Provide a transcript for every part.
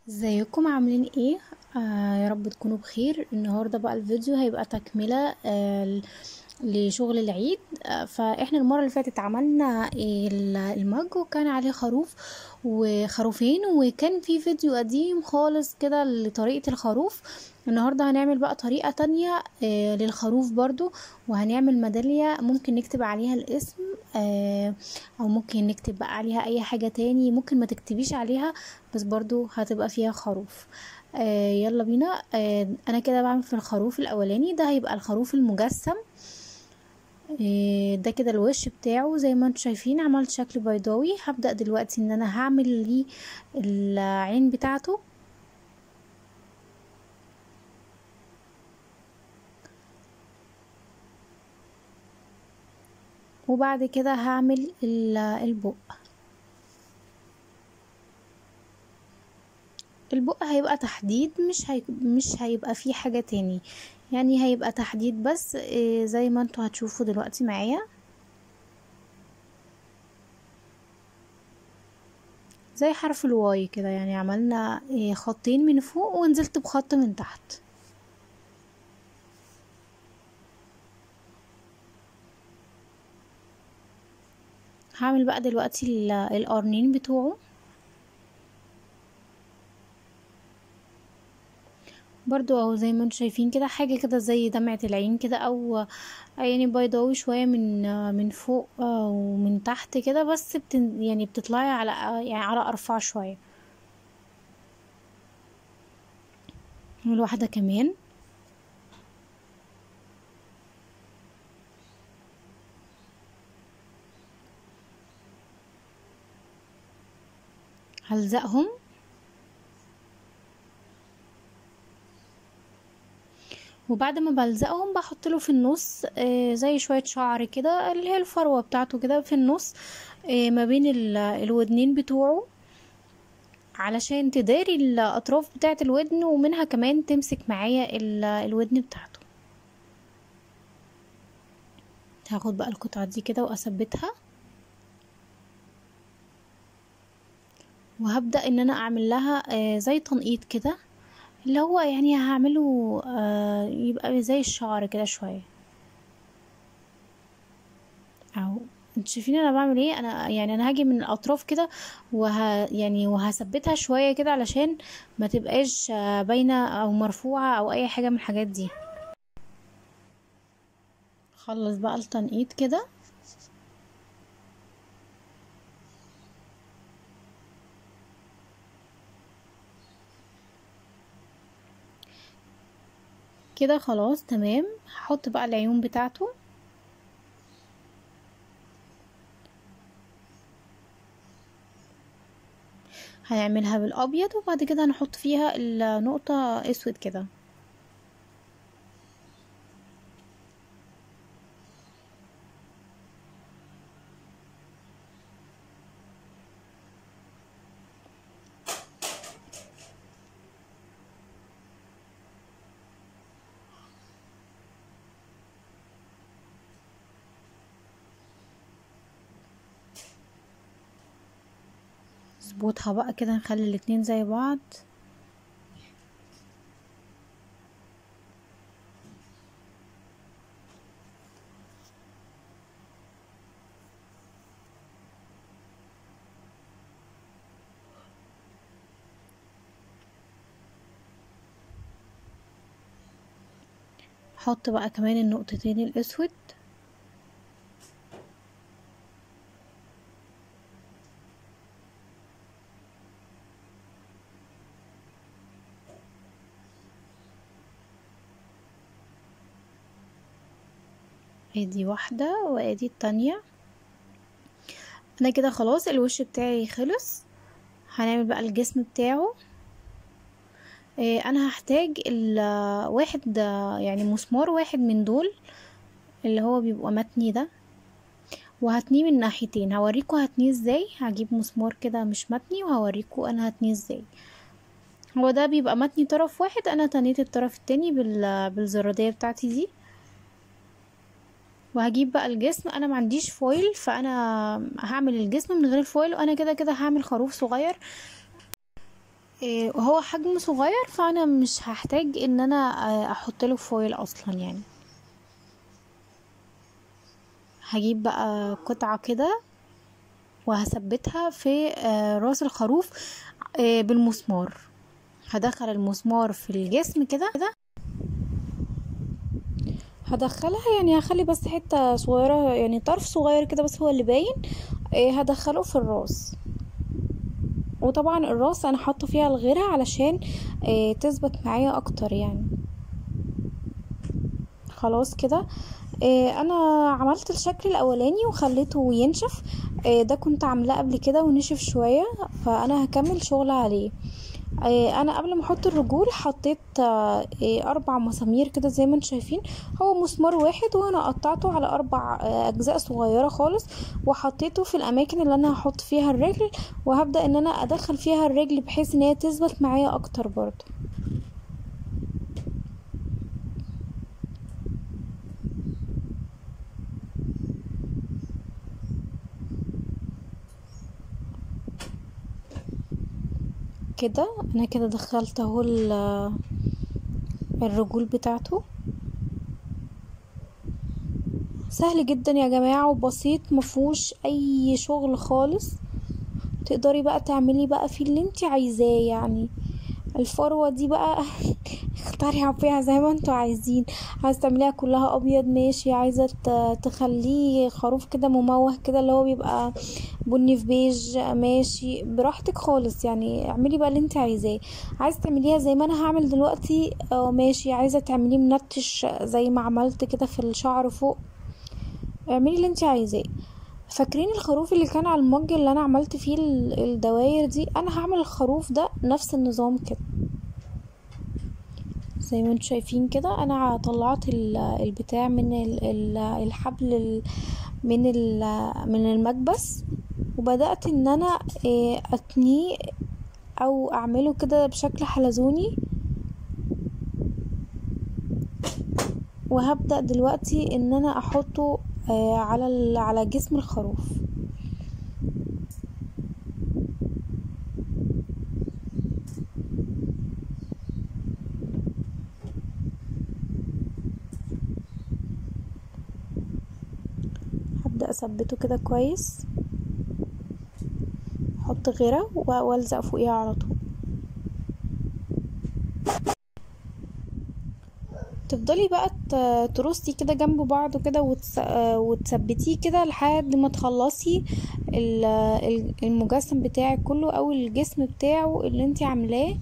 ازيكم عاملين ايه آه يا رب تكونوا بخير النهارده بقى الفيديو هيبقى تكمله آه ل- لشغل العيد آه فاحنا المره اللي فاتت عملنا ال- المج وكان عليه خروف وخروفين وكان في فيديو قديم خالص كده لطريقه الخروف النهارده هنعمل بقى طريقه تانية آه للخروف برضو وهنعمل ميداليه ممكن نكتب عليها الاسم آه او ممكن نكتب بقى عليها اي حاجه تاني ممكن ما تكتبيش عليها بس برضو هتبقى فيها خروف آه يلا بينا آه انا كده بعمل في الخروف الاولاني ده هيبقى الخروف المجسم آه ده كده الوش بتاعه زي ما انتم شايفين عملت شكل بيضاوي هبدأ دلوقتي ان انا هعمل ليه العين بتاعته وبعد كده هعمل ال- البق البق هيبقى تحديد مش هي... مش هيبقى فيه حاجة تاني يعني هيبقى تحديد بس إيه زي ما انتوا هتشوفوا دلوقتي معايا زي حرف الواي كده يعني عملنا إيه خطين من فوق ونزلت بخط من تحت هعمل بقى دلوقتي ال- القرنين بتوعه برضو اهو زي ما انتم شايفين كده حاجة كده زي دمعة العين كده او يعني بيضاوي شوية من من فوق ومن تحت كده بس بتن يعني بتطلعي على يعني على ارفع شوية الواحدة كمان هلزقهم وبعد ما بلزقهم بحط له في النص آه زي شويه شعر كده اللي هي الفروه بتاعته كده في النص آه ما بين الودنين بتوعه علشان تداري الاطراف بتاعه الودن ومنها كمان تمسك معايا الودن بتاعته هاخد بقى القطعه دي كده واثبتها وهبدا ان انا اعمل لها آه زي تنقيط كده اللي هو يعني هعمله آه يبقى زي الشعر كده شويه اهو انتوا شايفين انا بعمل ايه انا يعني انا هاجي من الاطراف كده وه يعني وهثبتها شويه كده علشان ما تبقاش آه باينه او مرفوعه او اي حاجه من الحاجات دي خلص بقى التنقيط كده كده خلاص تمام هحط بقى العيون بتاعته هنعملها بالابيض وبعد كده هنحط فيها النقطة اسود كده نظبطها بقى كده نخلي الاتنين زي بعض حط بقى كمان النقطتين الاسود ادي واحدة وادي التانية انا كده خلاص الوش بتاعي خلص هنعمل بقى الجسم بتاعه إيه انا هحتاج واحد يعني مسمار واحد من دول اللي هو بيبقى متني ده وهتنيه من ناحيتين هوريكم هتنيه ازاي هجيب مسمار كده مش متني وهوريكم انا هتنيه ازاي هو ده بيبقى متني طرف واحد انا تنيت الطرف التاني بالزرادية بتاعتي دي وهجيب بقى الجسم انا ما عنديش فويل فانا هعمل الجسم من غير الفويل وانا كده كده هعمل خروف صغير إيه، وهو حجمه صغير فانا مش هحتاج ان انا آه، احط له فويل اصلا يعني هجيب بقى قطعة كده وهثبتها في آه، راس الخروف آه، بالمسمار هدخل المسمار في الجسم كده كده هدخلها يعني هخلي بس حتة صغيرة يعني طرف صغير كده بس هو اللي باين آه، هدخله في الراس وطبعا الراس انا حاطه فيها الغيرة علشان آه، تثبت معايا اكتر يعني خلاص كده آه، انا عملت الشكل الاولاني وخليته ينشف آه، ده كنت عاملاه قبل كده ونشف شوية فانا هكمل شغل عليه آه، انا قبل ما احط الرجول حطيت آه، آه، اربع مسامير كده زي ما انتم شايفين هو مسمار واحد وانا قطعته على اربع آه، اجزاء صغيره خالص وحطيته في الاماكن اللي انا هحط فيها الرجل وهبدا ان انا ادخل فيها الرجل بحيث ان هي تثبت معايا اكتر برضه كده انا كده دخلت اهو ال- الرجول بتاعته سهل جدا يا جماعة وبسيط مفهوش اي شغل خالص تقدري بقى تعملي بقى فيه اللي انت عايزاه يعني الفروة دي بقى اخترعوا فيها زي ما انتوا عايزين عايزة تعمليها كلها ابيض ماشي عايزة ت- تخليه خروف كده مموه كده اللي هو بيبقى بني في بيج ماشي براحتك خالص يعني اعملي بقى اللي انت عايزاه عايزة تعمليها زي ما انا هعمل دلوقتي اه ماشي عايزة تعمليه منتش زي ما عملت كده في الشعر فوق اعملي اللي انت عايزاه فاكرين الخروف اللي كان على المج اللي انا عملت فيه ال- الدواير دي انا هعمل الخروف ده نفس النظام كده زي ما انتم شايفين كده انا طلعت ال- البتاع من ال- ال- الحبل ال- من ال- من المكبس وبدأت ان انا اه، اتنيه او اعمله كده بشكل حلزوني وهبدأ دلوقتي ان انا احطه اه، على ال- على جسم الخروف هبدأ اثبته كده كويس احط غيرة و- والزق فوقيها على طول تفضلي بقى ت- ترصي كده جنب بعض كده وتس... آه، وتثبتيه كده لحد ما تخلصي ال- ال- المجسم بتاعك كله او الجسم بتاعه اللي انتي عاملاه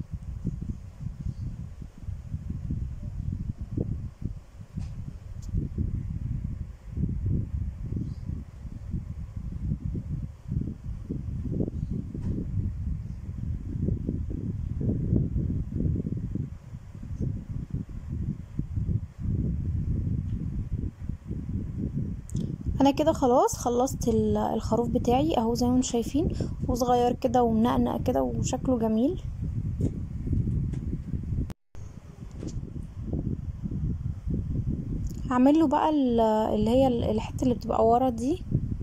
انا كده خلاص خلصت ال- الخروف بتاعي اهو زي ما انتم شايفين وصغير كده ومنقنق كده وشكله جميل هعمل له بقى ال- اللي هي ال- الحته اللي بتبقى ورا دي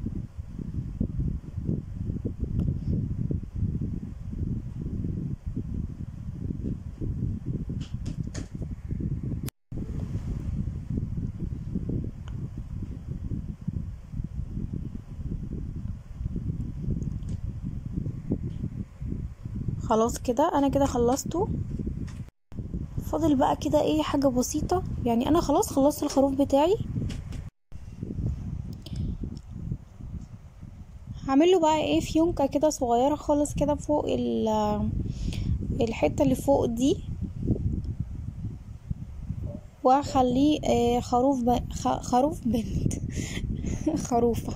خلاص كده انا كده خلصته فاضل بقى كده ايه حاجه بسيطه يعني انا خلاص خلصت الخروف بتاعي هعمل له بقى ايه فيونكه كده صغيره خالص كده فوق ال- الحته اللي فوق دي واخليه آه، خروف ب... خ... خروف بنت خروفه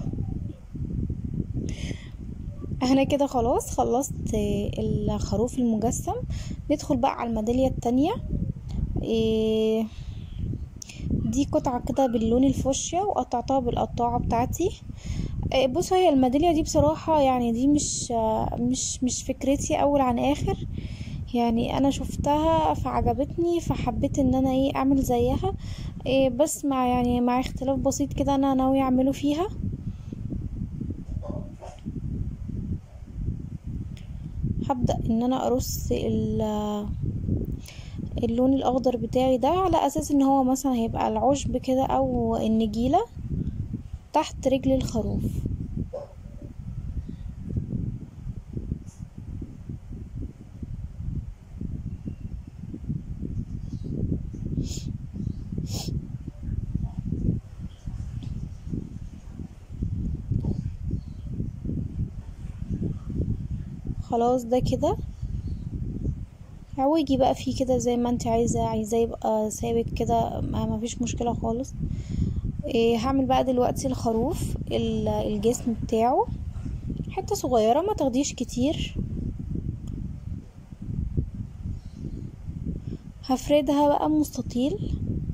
انا كده خلاص خلصت آه، الخروف المجسم ندخل بقى على الميدالية التانية إيه دي قطعة كده باللون الفوشيا وقطعتها بالقطاعة بتاعتي إيه بصوا هي الميدالية دي بصراحة يعني دي مش آه، مش مش فكرتي اول عن اخر يعني انا شفتها فعجبتني فحبيت ان انا ايه اعمل زيها إيه بس مع يعني مع اختلاف بسيط كده انا ناوية اعمله فيها هبدأ هبدأ ان انا ارص اللون الاخضر بتاعي ده على اساس ان هو مثلا هيبقى العشب كده او النجيلة تحت رجل الخروف خلاص ده كده عوجي بقى فيه كده زي ما انت عايزة عايزاه يبقى ثابت كده ما فيش مشكلة خالص إيه هعمل بقى دلوقتي الخروف الجسم بتاعه حتة صغيرة ما تاخديش كتير هفردها بقى مستطيل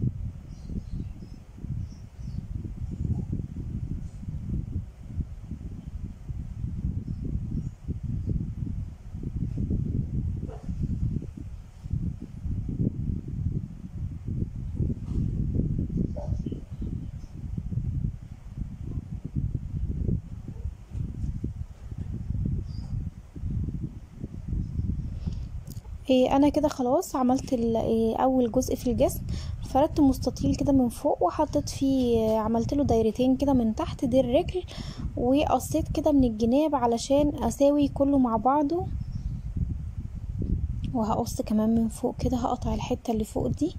إيه انا كده خلاص عملت إيه اول جزء في الجسم فردت مستطيل كده من فوق وحطيت فيه عملت له دايرتين كده من تحت دي الرجل وقصيت كده من الجناب علشان اساوي كله مع بعضه وهقص كمان من فوق كده هقطع الحته اللي فوق دي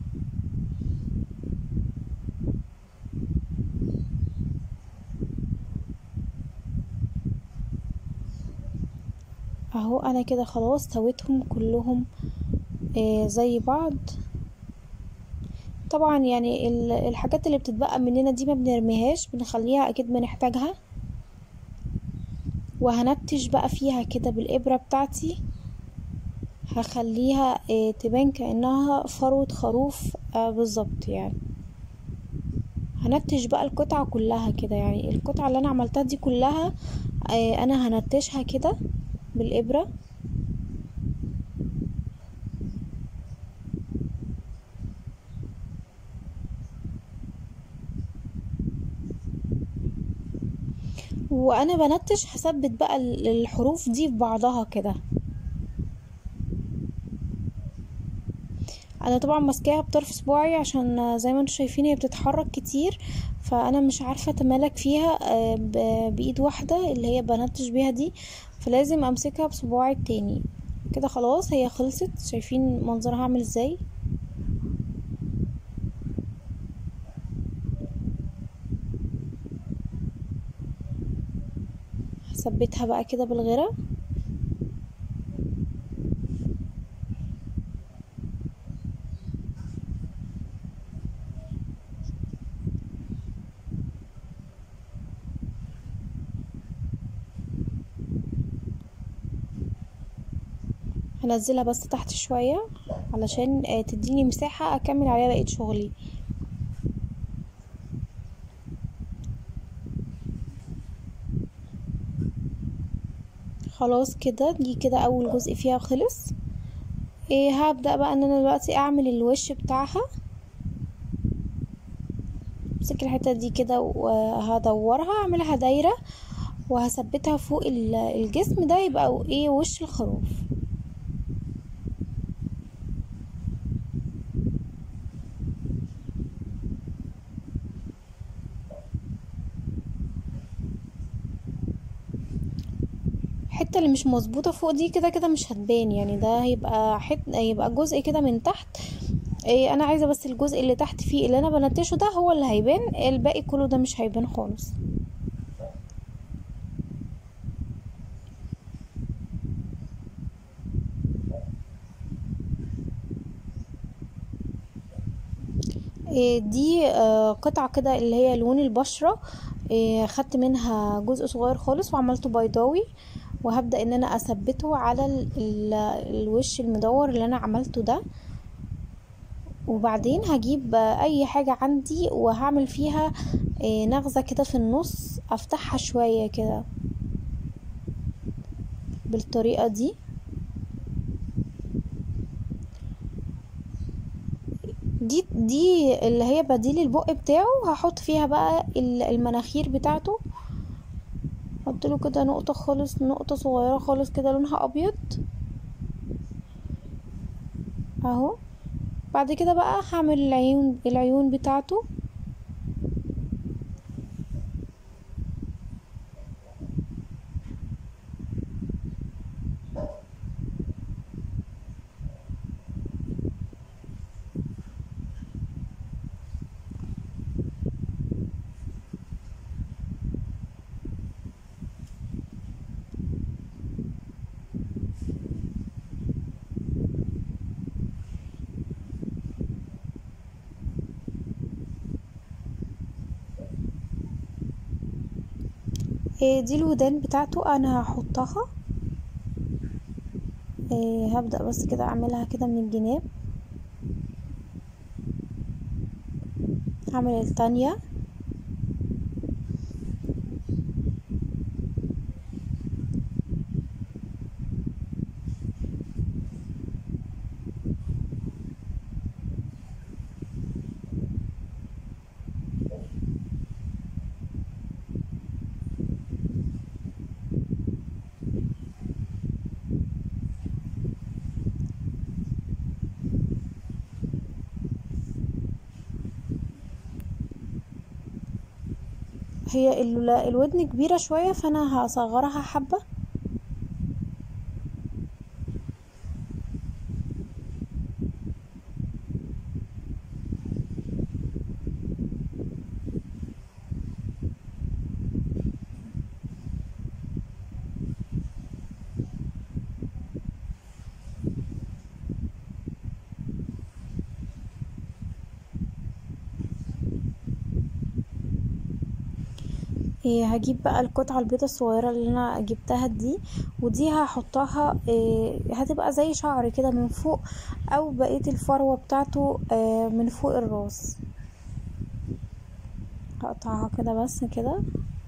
اهو انا كده خلاص سويتهم كلهم آه زي بعض طبعا يعني الحاجات اللي بتتبقى مننا دي ما بنرميهاش بنخليها اكيد بنحتاجها وهنتش بقى فيها كده بالابرة بتاعتي هخليها آه تبان كأنها فروة خروف آه بالظبط يعني هنتش بقى القطعة كلها كده يعني القطعة اللي انا عملتها دي كلها آه انا هنتشها كده بالإبرة وانا بنتش هثبت بقى الحروف دي في بعضها كده انا طبعا ماسكاها بطرف صباعي عشان زي ما انتم شايفين هي بتتحرك كتير فانا مش عارفه اتمالك فيها بايد واحده اللي هي بنتش بيها دي فلازم امسكها بصباعي التاني كده خلاص هي خلصت شايفين منظرها عامل ازاي هثبتها بقى كده بالغيره هنزلها بس تحت شوية علشان تديني مساحة اكمل عليها بقية شغلي خلاص كده دي كده اول جزء فيها خلص إيه هبدأ بقى ان انا دلوقتي اعمل الوش بتاعها امسك الحتة دي كده وهدورها اعملها دايرة وهثبتها فوق الجسم ده يبقى ايه وش الخروف الحته اللي مش مظبوطه فوق دي كده كده مش هتبان يعني ده هيبقى حت هيبقى جزء كده من تحت إيه انا عايزه بس الجزء اللي تحت فيه اللي انا بنتشه ده هو اللي هيبان الباقي كله ده مش هيبان خالص إيه دي آه قطعه كده اللي هي لون البشره إيه خدت منها جزء صغير خالص وعملته بيضاوي وهبدأ ان انا اثبته على ال ال الوش المدور اللي انا عملته ده وبعدين هجيب اي حاجة عندي وهعمل فيها نغزة كده في النص افتحها شوية كده بالطريقة دي دي دي اللي هي بديل البق بتاعه هحط فيها بقى المناخير بتاعته احط هحط له كده نقطة خالص نقطة صغيرة خالص كده لونها ابيض اهو بعد كده بقى هعمل العيون العيون بتاعته إيه دي الودان بتاعته انا هحطها إيه هبدأ بس كده اعملها كده من الجناب هعمل التانية هي ال- الودن كبيرة شوية فانا هصغرها حبة إيه هجيب بقى القطعة البيضة الصغيرة اللي انا جبتها دي ودي هحطها إيه هتبقى زي شعر كده من فوق او بقية الفروة بتاعته إيه من فوق الراس هقطعها كده بس كده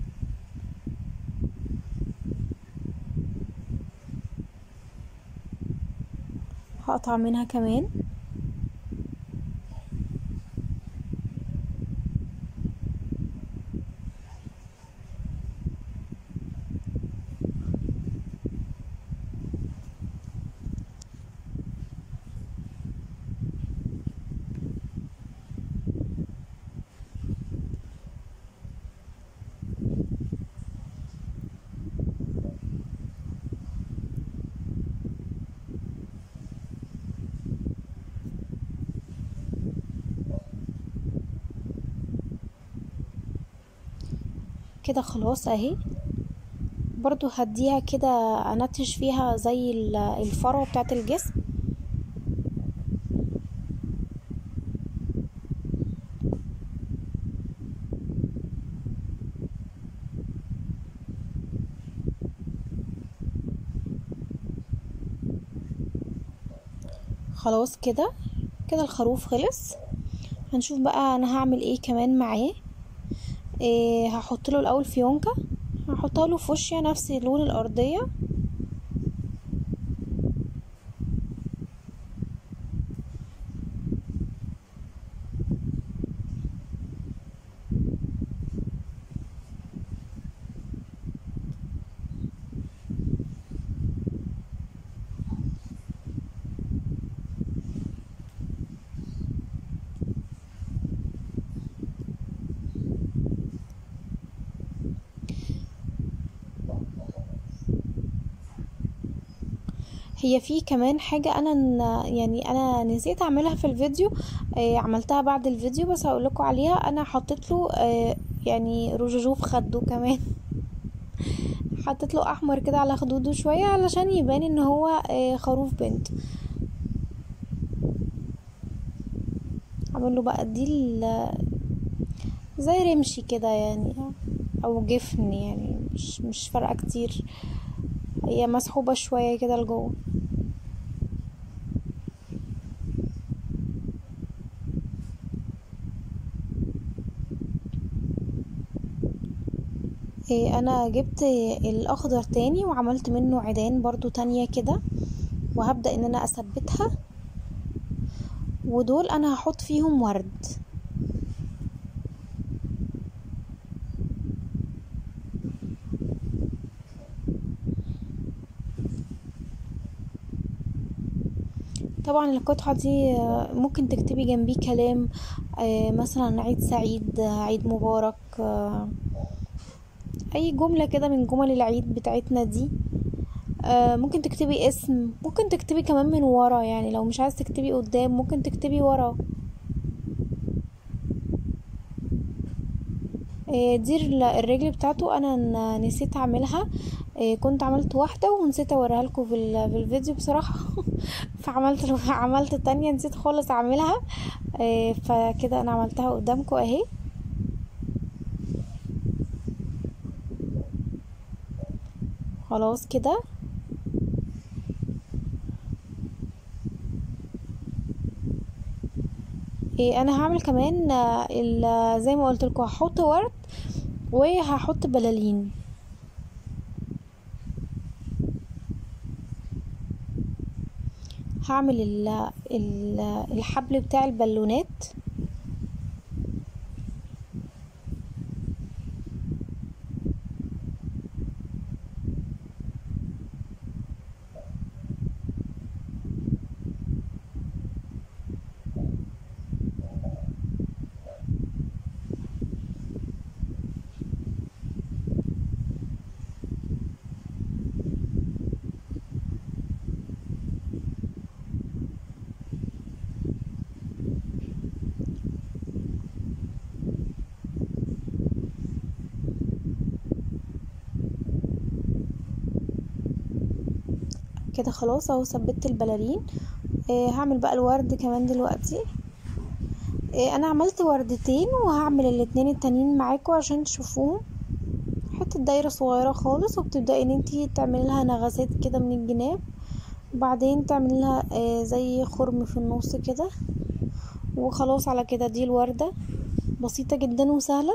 هقطع منها كمان كده خلاص اهي برضو هديها كده انتش فيها زي ال- الفروة بتاعت الجسم خلاص كده كده الخروف خلص هنشوف بقى انا هعمل ايه كمان معاه إيه هحط له الاول فيونكة هحطها له فوشيا نفس لون الارضية هي في كمان حاجة انا ن- يعني انا نسيت اعملها في الفيديو آه عملتها بعد الفيديو بس هقولكوا عليها انا حطيت له آه يعني رجوجو في خده كمان حطيت له احمر كده على خدوده شوية علشان يبان ان هو آه خروف بنت عمل له بقى دي ال- زي رمشي كده يعني او جفن يعني مش مش فارقة كتير هي مسحوبة شوية كده لجوه إيه انا جبت الاخضر تاني وعملت منه عيدان برضو تانية كده وهبدأ ان انا اثبتها ودول انا هحط فيهم ورد طبعا القطعة دي آه، ممكن تكتبي جنبيه كلام آه، مثلا عيد سعيد آه، عيد مبارك آه، اي جملة كده من جمل العيد بتاعتنا دي آه، ممكن تكتبي اسم ممكن تكتبي كمان من ورا يعني لو مش عايز تكتبي قدام ممكن تكتبي ورا آه، دي ال- الرجل بتاعته انا ن- نسيت اعملها آه، كنت عملت واحدة ونسيت اوريها لكم في, ال- في الفيديو بصراحة فعملت عملت التانية نسيت خالص اعملها آه، فكده انا عملتها قدامكم اهي خلاص كده إيه انا هعمل كمان آه، ال- زي ما قلت لكم هحط ورد وهحط بلالين هعمل ال ال الحبل بتاع البالونات كده خلاص اهو ثبت البلالين إيه هعمل بقى الورد كمان دلوقتي إيه انا عملت وردتين وهعمل الاتنين التانيين معاكم عشان تشوفوهم حته دايره صغيره خالص وبتبداي ان انتي تعملي لها نغزات كده من الجناب وبعدين تعملي لها آه زي خرم في النص كده وخلاص على كده دي الوردة بسيطة جدا وسهلة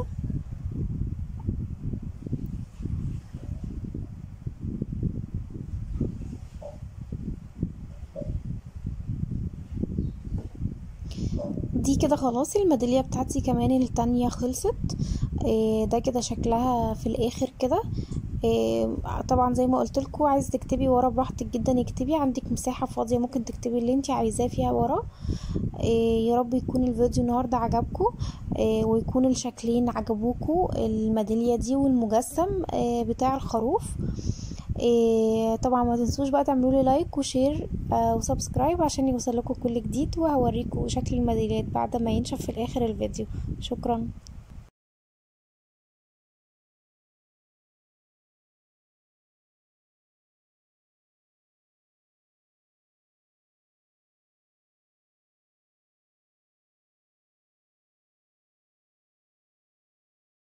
دي كده خلاص الميدالية بتاعتي كمان التانية خلصت آه، ده كده شكلها في الاخر كده آه، طبعا زي ما قلت لكم عايز تكتبي ورا براحتك جدا اكتبي عندك مساحة فاضية ممكن تكتبي اللي انت عايزاه فيها ورا آه، يا رب يكون الفيديو النهاردة عجبكم آه، ويكون الشكلين عجبوكم الميدالية دي والمجسم آه، بتاع الخروف إيه طبعا ما تنسوش بقى تعملوا لي لايك وشير آه وسبسكرايب عشان يوصل لكم كل جديد وهوريكم شكل الميداليات بعد ما ينشف في الاخر الفيديو شكرا